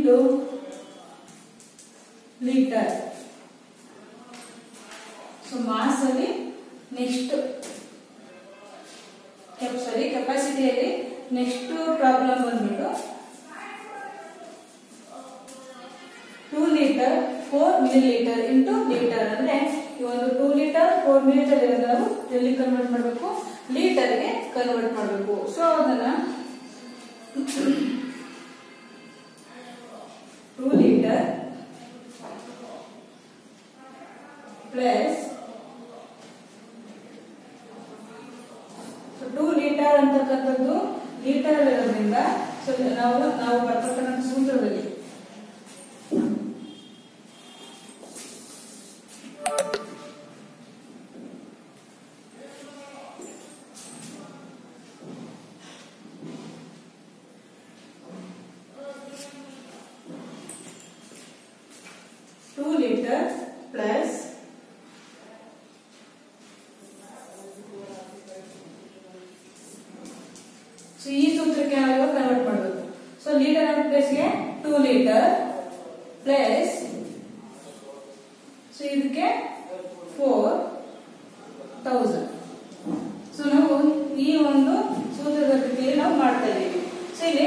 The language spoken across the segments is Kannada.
ಇಂಟು ಲೀಟರ್ ಸೊ ಮಾಸ್ ಅಲ್ಲಿ ನೆಕ್ಸ್ಟ್ ಸಾರಿ ಕೆಪಾಸಿಟಿಯಲ್ಲಿ ನೆಕ್ಸ್ಟ್ ಪ್ರಾಬ್ಲಮ್ ಬಂದ್ಬಿಟ್ಟು two litre four millilitre into litre ಅಂದ್ರೆ ಈ ಒಂದು two litre four millilitre ಇರೋದು ನಾವು ಎಲ್ಲಿ ಕನ್ವರ್ಟ್ ಮಾಡಬೇಕು ಲೀಟರ್ಗೆ ಕನ್ವರ್ಟ್ ಮಾಡಬೇಕು ಸೊ ಅದನ್ನ two litre plus two litre ಅಂತಕ್ಕಂಥದ್ದು ಲೀಟರ್ ಇರೋದ್ರಿಂದ ಸೊ ನಾವು ನಾವು ಬರ್ತಕ್ಕಂಥ ಸೂತ್ರದಲ್ಲಿ ಟೂ ಲೀಟರ್ ಪ್ಲಸ್ ಸೊ ಈ ಸೂತ್ರಕ್ಕೆ ನಾವು ಕನ್ವರ್ಟ್ ಮಾಡಬೇಕು ಸೊ ಲೀಟರ್ ಅಂತ ಪ್ಲೇಸ್ಗೆ ಟೂ ಲೀಟರ್ ಪ್ಲಸ್ ಸೊ ಇದಕ್ಕೆ ಫೋರ್ ತೌಸಂಡ್ ಸೊ ನಾವು ಈ ಒಂದು ಸೂತ್ರದ ರೀತಿಯಲ್ಲಿ ನಾವು ಮಾಡ್ತಾ ಇದ್ದೀವಿ ಸೊ ಇಲ್ಲಿ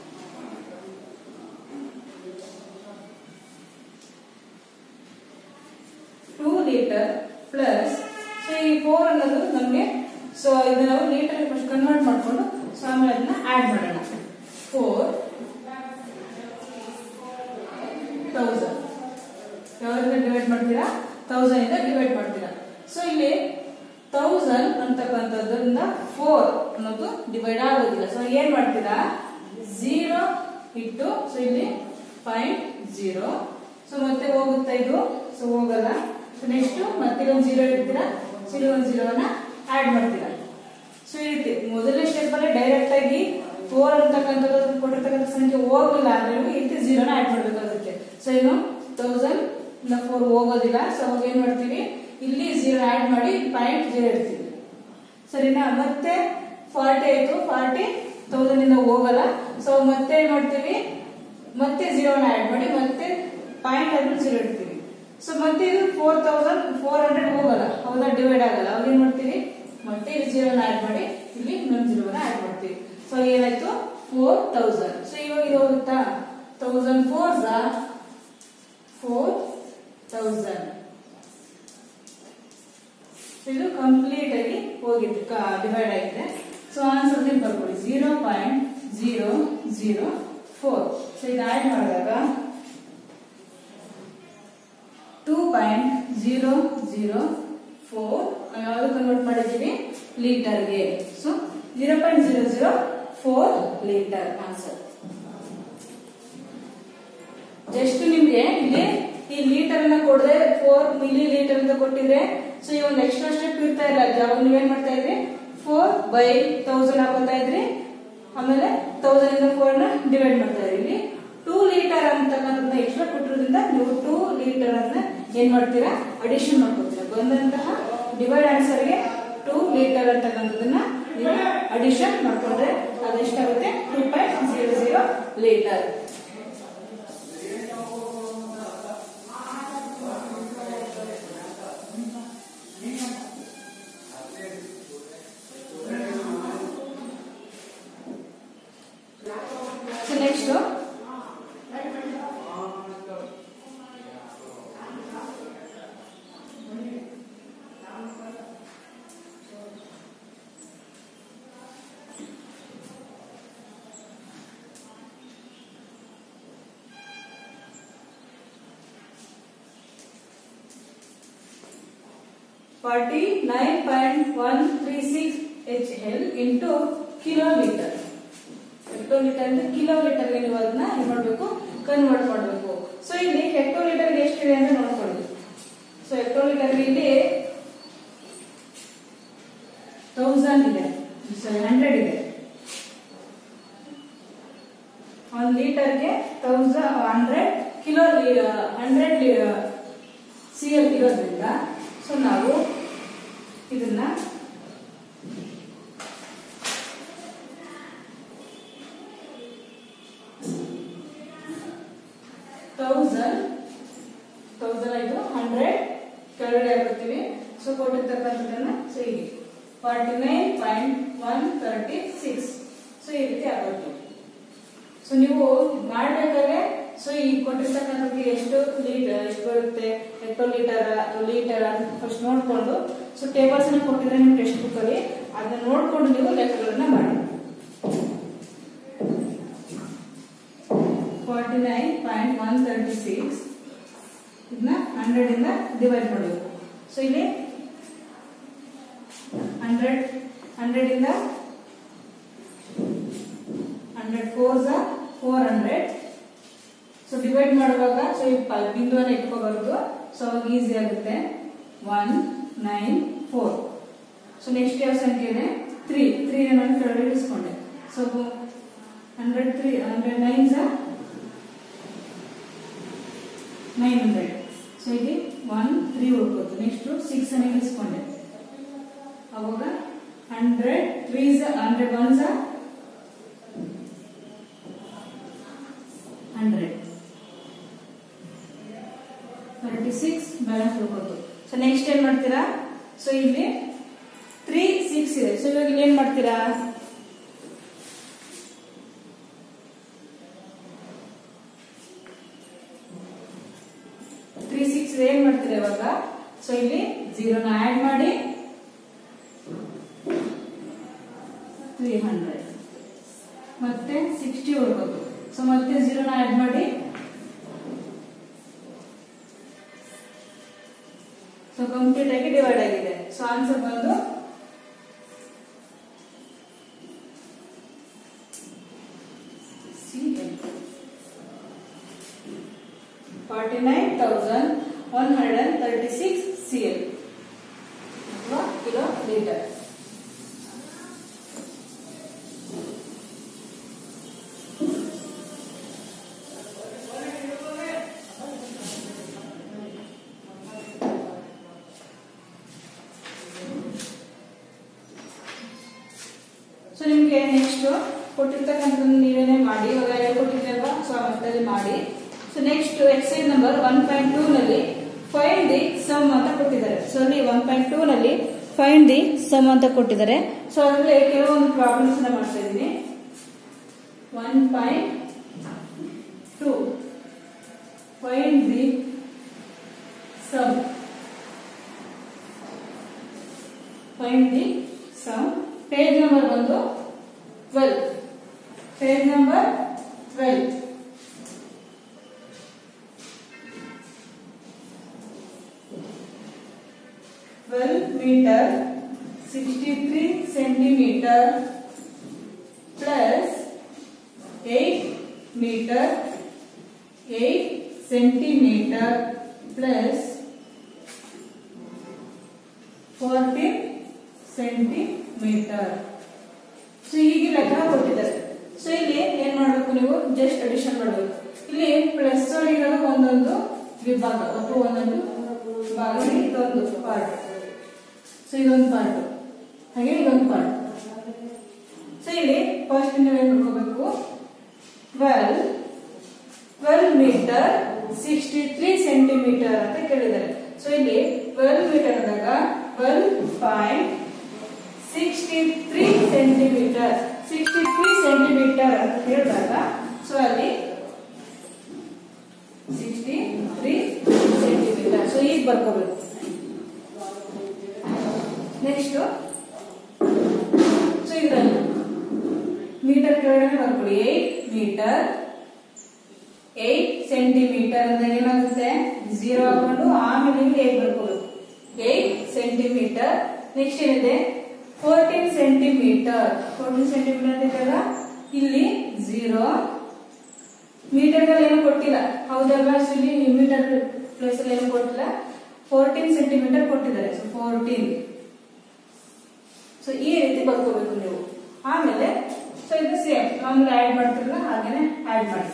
ಟೂ ಲೀಟರ್ ಪ್ಲಸ್ ಸೊ ಈ ಫೋರ್ ಅನ್ನೋದು ನಮಗೆ ಸೊ ಇದು ನಾವು ಲೀಟರ್ ಫಸ್ಟ್ ಕನ್ವರ್ಟ್ ಮಾಡಿಕೊಂಡು ಸೊ ಆಮೇಲೆ ಅದನ್ನ ಆಡ್ ಮಾಡೋಣ ಫೋರ್ ತೌಸಂಡ್ ಯಾವ್ದನ್ನ ಡಿವೈಡ್ ಮಾಡ್ತೀರಾ ತೌಸಂಡ್ ಇಂದ ಡಿವೈಡ್ ಮಾಡ್ತೀರಾ ಸೊ ಇಲ್ಲಿ ತೌಸಂಡ್ ಅಂತಕ್ಕಂಥದ್ರಿಂದ ಫೋರ್ ಅನ್ನೋದು ಡಿವೈಡ್ ಆಗೋದಿಲ್ಲ ಸೊ ಏನ್ ಮಾಡ್ತೀರಾ ಝೀರೋ ಇಟ್ಟು ಸೊ ಇಲ್ಲಿ ಪಾಯಿಂಟ್ ಝೀರೋ ಸೊ ಮತ್ತೆ ಹೋಗುತ್ತಾ ಇದು ಸೊ ಹೋಗಲ್ಲ ಸೊ ನೆಕ್ಸ್ಟ್ ಮತ್ತೆ ಒಂದು ಝೀರೋ ಇಡ್ತೀರಾ ಸೊ ಇಲ್ಲಿ ಒಂದು ಝೀರೋನ ಆಡ್ ಮಾಡ್ತೀರಾ ಸೊ ಈ ರೀತಿ ಮೊದಲನೇ ಸ್ಟೆಪ್ ಅಲ್ಲಿ ಡೈರೆಕ್ಟ್ ಆಗಿ ಫೋರ್ ಅಂತಕ್ಕಂಥದ್ದು ಕೊಟ್ಟಿರ್ತಕ್ಕಂಥ ಸಂಖ್ಯೆ ಹೋಗಲ್ಲ ಅಂದ್ರೆ ನೀವು ಈ ರೀತಿ ಝೀರೋನ ಆಡ್ ಮಾಡ್ಬೇಕಾಗುತ್ತೆ ಸೊ ಏನು ತೌಸಂಡ್ ಇಂದ ಫೋರ್ ಹೋಗೋದಿಲ್ಲ ಸೊ ಅವಾಗ ಏನ್ ಮಾಡ್ತೀವಿ ಇಲ್ಲಿ ಝೀರೋ ಆಡ್ ಮಾಡಿ ಪಾಯಿಂಟ್ ಝೀರೋ ಇಡ್ತೀವಿ ಸರಿನಾ ಮತ್ತೆ ಫಾರ್ಟಿ ಆಯ್ತು ಫಾರ್ಟಿ ತೌಸಂಡ್ ಇಂದ ಹೋಗಲ್ಲ ಸೊ ಮತ್ತೆ ಏನ್ ಮಾಡ್ತೀವಿ ಮತ್ತೆ ಝೀರೋನ ಆಡ್ ಮಾಡಿ ಮತ್ತೆ ಪಾಯಿಂಟ್ ಆದ್ಮೇಲೆ ಝೀರೋ ಇಡ್ತೀವಿ ಸೊ ಮತ್ತೆ ಇದು ಫೋರ್ ತೌಸಂಡ್ ಫೋರ್ ಹಂಡ್ರೆಡ್ ಹೋಗಲ್ಲ ಹೌದಾ ಡಿವೈಡ್ ಆಗಲ್ಲ ಅವಾಗ ಏನ್ ಮಾಡ್ತೀವಿ ಮತ್ತೆ ಇಲ್ಲಿ ಝೀರೋನ ಆಡ್ ಮಾಡಿ ಇಲ್ಲಿ ಇನ್ನೊಂದು ಝೀರೋನ ಆಡ್ ಮಾಡ್ತೀವಿ ಸೊ ಏನಾಯ್ತು ಫೋರ್ ತೌಸಂಡ್ ಸೊ ಇವಾಗ ಇದು ಹೋಗುತ್ತಾ ತೌಸಂಡ್ ಫೋರ್ ಫೋರ್ ತೌಸಂಡ್ ಇದು ಕಂಪ್ಲೀಟ್ ಆಗಿ ಹೋಗಿದೆ ಡಿವೈಡ್ ಆಗಿದೆ ಸೊ ಆನ್ಸರ್ ನೀವು ಬರ್ಕೊಳ್ಳಿ zero point zero zero four so ಇದು ಆಡ್ ಮಾಡಿದಾಗ two point zero zero four ನಾವು ಯಾವ್ದು ಕನ್ವರ್ಟ್ ಮಾಡಿದ್ದೀವಿ ಲೀಟರ್ಗೆ so zero point zero zero four litre answer just ನಿಮ್ಗೆ ಇಲ್ಲಿ ಈ ಲೀಟರ್ ಅನ್ನ ಕೊಡದೆ ಫೋರ್ ಮಿಲಿ ಲೀಟರ್ ಅಂತ ಕೊಟ್ಟಿದ್ರೆ ಸೊ ಈ ಒಂದು ಎಕ್ಸ್ಟ್ರಾ ಸ್ಟೆಪ್ ಇರ್ತಾ ಇಲ್ಲ ಅವಾಗ ನೀವೇನ್ ಮಾಡ್ತಾ ಇದ್ರಿ ಫೋರ್ ಬೈ ತೌಸಂಡ್ ಹಾಕೋತಾ ಇದ್ರಿ ಆಮೇಲೆ ತೌಸಂಡ್ ಇಂದ ಫೋರ್ ನ ಡಿವೈಡ್ ಮಾಡ್ತಾ ಇದ್ರಿ ಇಲ್ಲಿ ಟೂ ಲೀಟರ್ ಅಂತಕ್ಕಂಥದ್ದನ್ನ ಎಕ್ಸ್ಟ್ರಾ ಕೊಟ್ಟಿರೋದ್ರಿಂದ ನೀವು ಟೂ ಲೀಟರ್ ಅನ್ನ ಏನ್ ಮಾಡ್ತೀರಾ ಅಡಿಷನ್ ಮಾಡ್ಕೊತೀರಾ ಬಂದಂತಹ ಡಿವೈಡ್ ಆನ್ಸರ್ ಗೆ ಟೂ ಲೀಟರ್ ಅಂತಕ್ಕಂಥದ್ದನ್ನ ನೀವು ಅಡಿಷನ್ ಮಾಡ್ಕೊಂಡ್ರೆ ಅದೆಷ್ಟಾಗುತ್ತೆ two point zero zero litre so next forty nine point one three six H L into kilometre hectometre ಅಂದ್ರೆ ಕಿಲೋಮೀಟರ್ಗೆ ನೀವು ಅದನ್ನ ಏನ್ ಮಾಡ್ಬೇಕು ಕನ್ವರ್ಟ್ ಮಾಡಬೇಕು ಸೊ ಇಲ್ಲಿ ಹೆಕ್ಟೋಮೀಟರ್ಗೆ ಎಷ್ಟಿದೆ ಅಂತ ನೋಡ್ಕೊಳ್ಳಿ ಸೊ ಹೆಕ್ಟೋಮೀಟರ್ಗೆ ಇಲ್ಲಿ ತೌಸಂಡ್ ಇದೆ ಸಾರಿ ಹಂಡ್ರೆಡ್ ಇದೆ ಒಂದು ಲೀಟರ್ಗೆ thousand hundred kilo hundred C L ಇರೋದ್ರಿಂದ ಸೊ ನಾವು ಇದನ್ನ ತೌಸಂಡ್ ತೌಸಂಡ್ ಆಯ್ತು ಹಂಡ್ರೆಡ್ ಕೆಳಗಡೆ ಹಾಕುತ್ತೀವಿ ಸೊ ಕೊಟ್ಟಿರ್ತಕ್ಕಂಥದ್ದನ್ನ ಸೊ ಹೀಗೆ forty nine point one thirty six so ಈ ರೀತಿ ಆಗುತ್ತೆ ಸೊ ನೀವು ಮಾಡ್ಬೇಕಾದ್ರೆ ಸೊ ಈ ಕೊಟ್ಟಿರ್ತಕ್ಕಂಥದ್ದು ಎಷ್ಟು ಲೀಟರ್ ಎಷ್ಟು ಬರುತ್ತೆ ಎಷ್ಟು ಲೀಟರ್ ಲೀಟರ್ ಅಂತ ಫಸ್ಟ್ ನೋಡ್ಕೊಂಡು ಸೊ ಟೇಬಲ್ಸ್ ಅನ್ನ ಕೊಟ್ಟಿದ್ರೆ ನಿಮ್ ಟೆಕ್ಸ್ಟ್ ಬುಕ್ ಅಲ್ಲಿ ಅದನ್ನ ನೋಡ್ಕೊಂಡು ನೀವು ಲೆಕ್ಕಗಳನ್ನ ಮಾಡಿ forty nine point one thirty six ಇದನ್ನ ಹಂಡ್ರೆಡ್ ಇಂದ ಡಿವೈಡ್ ಮಾಡಬೇಕು ಸೊ ಇಲ್ಲಿ ಹಂಡ್ರೆಡ್ ಹಂಡ್ರೆಡ್ ಇಂದ hundred four four hundred so divide ಮಾಡುವಾಗ ಸೊ ಈ ಪ- ಬಿಂದುವನ್ನ ಇಟ್ಕೋಬಾರ್ದು ಸೊ ಅವಾಗ ಈಸಿ ಆಗುತ್ತೆ one nine four so next ಯಾವ ಸಂಖ್ಯೆ ಇದೆ ತ್ರೀ ತ್ರೀ ನಾನು ಕೆಳಗಡೆ ಇಳಿಸ್ಕೊಂಡೆ so hundred three hundred nine nine hundred so ಇಲ್ಲಿ ಒನ್ ತ್ರೀ ಉಳ್ಕೋತು ನೆಕ್ಸ್ಟ್ ಸಿಕ್ಸ್ ಅನ್ನ ಇಳಿಸ್ಕೊಂಡೆ ಅವಾಗ hundred three hundred one hundred thirty six balance ಉಳ್ಕೋತು ಸೊ ನೆಕ್ಸ್ಟ್ ಏನ್ ಮಾಡ್ತೀರಾ ಸೊ ಇಲ್ಲಿ ತ್ರೀ ಸಿಕ್ಸ್ ಇದೆ ಸೊ ಇವಾಗ ಇಲ್ಲಿ ಏನ್ ಮಾಡ್ತೀರಾ ತ್ರೀ ಸಿಕ್ಸ್ ಏನ್ ಮಾಡ್ತೀರಾ ಇವಾಗ ಸೊ ಇಲ್ಲಿ ಜೀರೋನ ಆಡ್ ಮಾಡಿ ತ್ರೀ ಹಂಡ್ರೆಡ್ ಮತ್ತೆ ಸಿಕ್ಸ್ಟಿ ಉಳ್ಕೋತು ಸೊ ಮತ್ತೆ ಜೀರೋನ ಆಡ್ ಮಾಡಿ ಸೊ ಕಂಪ್ಲೀಟ್ ಆಗಿ ಡಿವೈಡ್ ಆಗಿದೆ ಸೊ ಆನ್ಸರ್ ಬಂದು forty nine thousand one hundred and thirty six C L ಅಥವಾ ಕಿಲೋ ಲೀಟರ್ ಸೊ ನಿಮ್ಗೆ ನೆಕ್ಸ್ಟ್ ಕೊಟ್ಟಿರ್ತಕ್ಕಂಥದ್ದು ನೀವೇನೇ ಮಾಡಿ ಇವಾಗ ಹೇಳ್ಕೊಟ್ಟಿದ್ದೇವಾ ಸೊ ಆ ಮಟ್ಟದಲ್ಲಿ ಮಾಡಿ so next exercise number one point two ನಲ್ಲಿ ಫೈಂಡ್ ದಿ ಸಮ್ ಅಂತ ಕೊಟ್ಟಿದ್ದಾರೆ ಸೊ ಅಲ್ಲಿ ಒನ್ ಪಾಯಿಂಟ್ ಟೂ ನಲ್ಲಿ ಫೈಂಡ್ ದಿ ಸಮ್ ಅಂತ ಕೊಟ್ಟಿದ್ದಾರೆ ಸೊ ಅದರಲ್ಲಿ ಕೆಲವೊಂದು ಪ್ರಾಬ್ಲಮ್ಸ್ ಅನ್ನ ಮಾಡ್ತಾ ಇದ್ದೀನಿ one point two find the sum find the sum page number ಬಂದು twelve page number twelve twelve metre sixty three centimetre plus eight metre eight centimetre plus fourteen centimetre so ಹೀಗೆ ಲೆಕ್ಕ ಕೊಟ್ಟಿದ್ದಾರೆ ಸೊ ಇಲ್ಲಿ ಏನ್ ಮಾಡ್ಬೇಕು ನೀವು ಜಸ್ಟ್ ಅಡಿಷನ್ ಮಾಡಬೇಕು ಇಲ್ಲಿ ಪ್ಲಸ್ ಒಳಗಿರೋದು ಒಂದೊಂದು ವಿಭಾಗ ಅಥವಾ ಒಂದೊಂದು ಭಾಗ ಇದೊಂದು ಪಾರ್ಟ್ ಸೊ ಇದೊಂದು ಪಾರ್ಟ್ ಹಾಗೆ ಇದೊಂದು ಪಾರ್ಟ್ ಸೊ ಇಲ್ಲಿ ಫಸ್ಟ್ ನೀವು ಏನ್ ಮಾಡ್ಕೋಬೇಕು twelve twelve metre sixty three centimetre ಅಂತ ಕೇಳಿದ್ದಾರೆ ಸೊ ಇಲ್ಲಿ ಟ್ವೆಲ್ ಮೀಟರ್ ಆದಾಗ twelve point sixty three centimetre sixty three centimetre ಅಂತ ಹೇಳಿದಾಗ ಸೊ ಅಲ್ಲಿ ಸಿಕ್ಸ್ಟಿ ತ್ರೀ ಸೆಂಟಿಮೀಟರ್ ಸೊ ಈಗ ಬರ್ಕೋಬೇಕು ನೆಕ್ಸ್ಟ್ ಸೊ ಇದರಲ್ಲಿ ಮೀಟರ್ ಕೆಳಗಡೆ ಬರ್ಕೊಳ್ಳಿ ಏಟ್ ಮೀಟರ್ ಏಟ್ ಸೆಂಟಿಮೀಟರ್ ಅಂದಾಗ ಏನಾಗುತ್ತೆ ಝೀರೋ ಹಾಕೊಂಡು ಆಮೇಲೆ ಇಲ್ಲಿ ಏಟ್ ಬರ್ಕೋಬೇಕು ಏಟ್ ಸೆಂಟಿಮೀಟರ್ ನೆಕ್ಸ್ಟ್ ಏನಿದೆ ಫೋರ್ಟೀನ್ ಸೆಂಟಿಮೀಟರ್ ಫೋರ್ಟೀನ್ ಸೆಂಟಿಮೀಟರ್ ಅಂತ ಇದ್ದಾಗ ಇಲ್ಲಿ ಝೀರೋ ಮೀಟರ್ ಏನು ಕೊಟ್ಟಿಲ್ಲ ಹೌದಲ್ವಾ ಸೊ ಇಲ್ಲಿ ಮೀಟರ್ ಪ್ಲೇಸ್ ಅಲ್ಲಿ ಏನು ಕೊಟ್ಟಿಲ್ಲ ಫೋರ್ಟೀನ್ ಸೆಂಟಿಮೀಟರ್ ಕೊಟ್ಟಿದ್ದಾರೆ ಸೊ ಫೋರ್ಟೀನ್ ಸೊ ಈ ರೀತಿ ಬರ್ಕೋಬೇಕು ನೀವು ಆಮೇಲೆ ಸೊ ಇದು ಸೇಮ್ ಮಾಮೂಲಿ ಆಡ್ ಮಾಡ್ತಿರಲ್ಲ ಹಾಗೇನೆ ಆಡ್ ಮಾಡಿ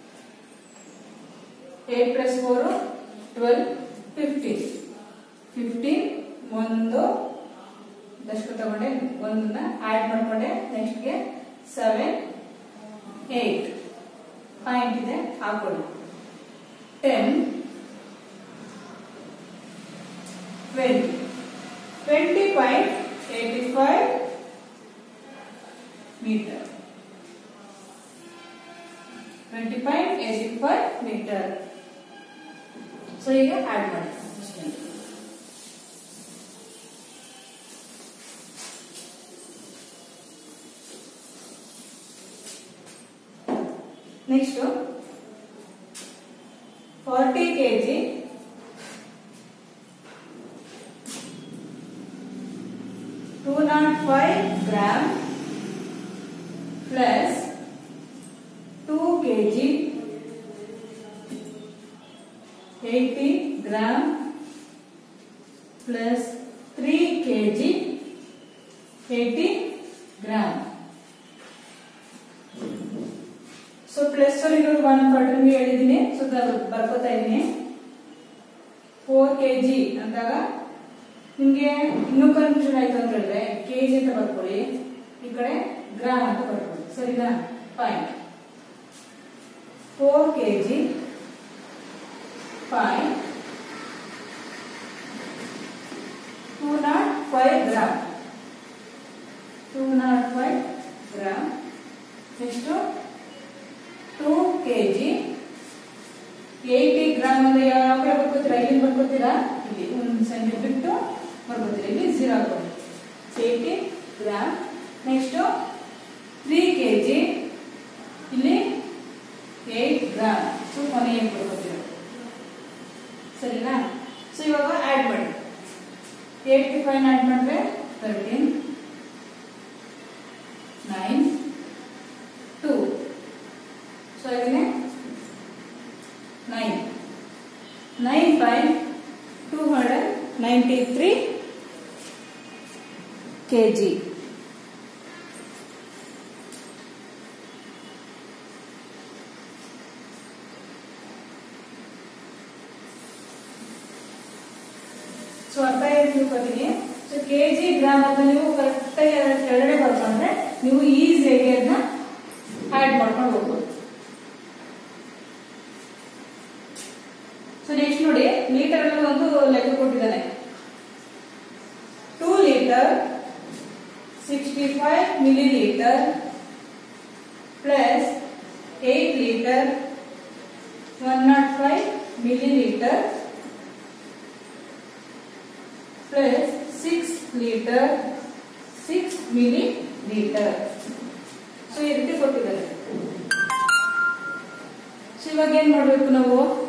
eight plus four twelve fifteen fifteen ಒಂದು ದಶಕ ತಗೊಂಡೆ ಒಂದನ್ನ ಆಡ್ ಮಾಡ್ಕೊಂಡೆ ನೆಕ್ಸ್ಟ್ಗೆ ಸೆವೆನ್ ಏಟ್ ಪಾಯಿಂಟ್ ಇದೆ ಹಾಕೊಳ್ಳಿ ten twenty twenty point eighty five metre twenty point eighty five metre so ಈಗ ಆಡ್ ಮಾಡಿ ಅಷ್ಟೇ next forty K G two naught five gram plus two K G eighty gram plus three K G eighty gram so plus ಇರೋದು ಒನ್ ಪಾರ್ಟ್ ನಿಮ್ಗೆ ಹೇಳಿದ್ದೀನಿ ಸೊ ಬರ್ಕೋತಾ ಇದ್ದೀನಿ ಫೋರ್ ಕೆ ಜಿ ಅಂದಾಗ ನಿಮ್ಗೆ ಇನ್ನೂ ಕನ್ಫ್ಯೂಷನ್ ಆಯ್ತು ಅಂತ ಹೇಳಿದ್ರೆ ಕೆ ಜಿ ಅಂತ ಬರ್ಕೊಳ್ಳಿ ಈ ಕಡೆ ಗ್ರಾಮ್ ಅಂತ ಬರ್ಕೊಳ್ಳಿ ಸರಿನಾ fine four K G fine two naught five gram two naught five gram ಎಷ್ಟು two K G eighty gram ಅಂದ್ರೆ ಯಾವ ಕಡೆ ಬರ್ಕೋತೀರಾ ಇಲ್ಲಿ ಬರ್ಕೋತೀರಾ ಇಲ್ಲಿ ಒಂದು ಸಂಖ್ಯೆ ಬಿಟ್ಟು ಬರ್ಕೋತೀರಾ ಇಲ್ಲಿ ಜೀರೋ ಹಾಕೊಳ್ಳಿ eighty gram next three K G ಇಲ್ಲಿ ಏಯ್ಟ್ ಗ್ರಾಮ್ ಸೊ ಕೊನೆ ಏನು ಬರ್ಕೋತೀರಾ ಸರಿನಾ ಸೊ ಇವಾಗ ಆ್ಯಡ್ ಮಾಡಿ ಏಯ್ಟಿ ಫೈವ್ ಆ್ಯಡ್ ಮಾಡಿದ್ರೆ ತರ್ಟೀನ್ ನೈನ್ ಟೂ ಸೊ ಹಾಗೆಯೇ nine nine by two hundred ninety three K G so ಅರ್ಥ ಏನು ತಿಳ್ಕೊತೀನಿ ಸೊ ಕೆ ಜಿ ಗ್ರಾಮ್ ಅಂತ ನೀವು ಕರೆಕ್ಟಾಗಿ ಅದರ ಕೆಳಗಡೆ ಬರ್ಕೊಂಡ್ರೆ ನೀವು ಈಸಿಯಾಗಿ ಅದನ್ನ ಆ್ಯಡ್ ಮಾಡ್ಕೊಂಡು ಹೋಗ್ಬೋದು ಸೊ ನೆಕ್ಸ್ಟ್ ನೋಡಿ ಲೀಟರ್ ಅಲ್ಲಿ ಒಂದು ಲೆಕ್ಕ ಕೊಟ್ಟಿದ್ದಾನೆ two litre sixty five millilitre plus eight litre one naught five millilitre plus six litre six millilitre so ಈ ರೀತಿ ಕೊಟ್ಟಿದ್ದಾರೆ ಸೊ ಇವಾಗ ಏನ್ ಮಾಡ್ಬೇಕು ನಾವು